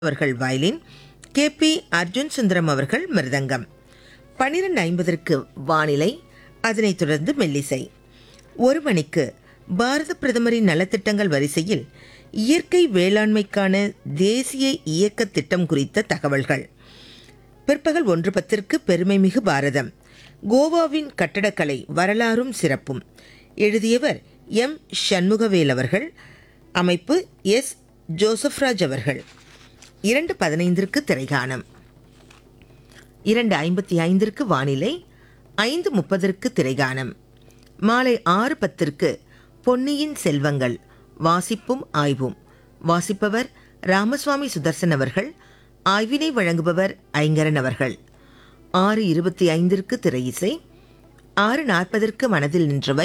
அவர்கள் violin K P Arjun Sundaram அவர்கள் மிருதங்கம் பன்னிரண்டு ஐம்பதற்கு வானிலை அதனைத் தொடர்ந்து மெல்லிசை ஒரு மணிக்கு பாரத பிரதமரின் நலத்திட்டங்கள் வரிசையில் இயற்கை வேளாண்மைக்கான தேசிய இயக்க திட்டம் குறித்த தகவல்கள் பிற்பகல் ஒன்று பத்திற்கு பெருமைமிகு பாரதம் கோவாவின் கட்டடக்கலை வரலாறும் சிறப்பும் எழுதியவர் எம் சண்முகவேல் அவர்கள் அமைப்பு எஸ் ஜோசப்ராஜ் அவர்கள் இரண்டு பதினைந்திற்கு திரைகாணம் இரண்டு ஐம்பத்தி ஐந்திற்கு வானிலை ஐந்து முப்பதற்கு திரைகாணம் மாலை ஆறு பத்திற்கு பொன்னியின் செல்வங்கள் வாசிப்பும் ஆய்வும் வாசிப்பவர் ராமசுவாமி சுதர்சன் அவர்கள் ஆய்வினை வழங்குபவர் ஐங்கரன் அவர்கள் ஆறு இருபத்தி ஐந்திற்கு திரையிசை ஆறு நாற்பதற்கு மனதில் நின்றவை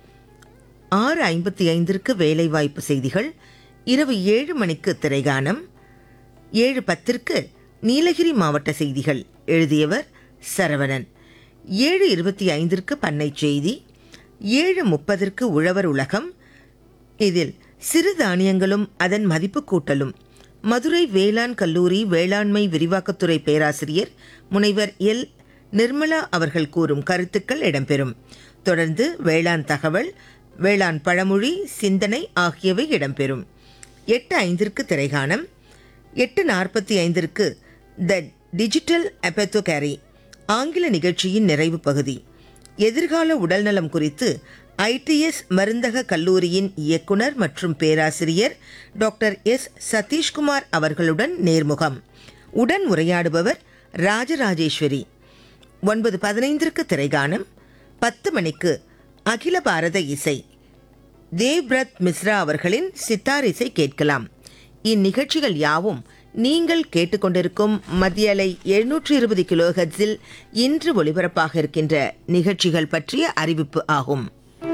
ஆறு ஐம்பத்தி ஐந்திற்கு வேலைவாய்ப்பு செய்திகள் இரவு ஏழு மணிக்கு திரைகானம் ஏழு பத்திற்கு நீலகிரி மாவட்ட செய்திகள் எழுதியவர் சரவணன் ஏழு இருபத்தி ஐந்திற்கு பண்ணை செய்தி ஏழு முப்பதற்கு உழவர் உலகம் இதில் சிறு தானியங்களும் அதன் மதிப்பு கூட்டலும் மதுரை வேளாண் கல்லூரி வேளாண்மை விரிவாக்கத்துறை பேராசிரியர் முனைவர் எல் நிர்மலா அவர்கள் கூறும் கருத்துக்கள் இடம்பெறும் தொடர்ந்து வேளாண் தகவல் வேளாண் பழமொழி சிந்தனை ஆகியவை இடம்பெறும் எட்டு ஐந்திற்கு திரைகாணம் எட்டு நாற்பத்தி ஐந்திற்கு த டிஜிட்டல் அப்பத்தோகேரி ஆங்கில நிகழ்ச்சியின் நிறைவு பகுதி எதிர்கால உடல்நலம் குறித்து ஐடிஎஸ் மருந்தக கல்லூரியின் இயக்குனர் மற்றும் பேராசிரியர் டாக்டர் எஸ் சதீஷ்குமார் அவர்களுடன் நேர்முகம் உடன் உரையாடுபவர் ராஜராஜேஸ்வரி ஒன்பது பதினைந்திற்கு திரைகாணம் பத்து மணிக்கு அகில பாரத இசை தேவ்ரத் மிஸ்ரா அவர்களின் சித்தார் இசை கேட்கலாம் இந்நிகழ்ச்சிகள் யாவும் நீங்கள் கேட்டுக்கொண்டிருக்கும் மத்திய அலை எழுநூற்று இருபது கிலோ இன்று ஒளிபரப்பாக இருக்கின்ற நிகழ்ச்சிகள் பற்றிய அறிவிப்பு ஆகும்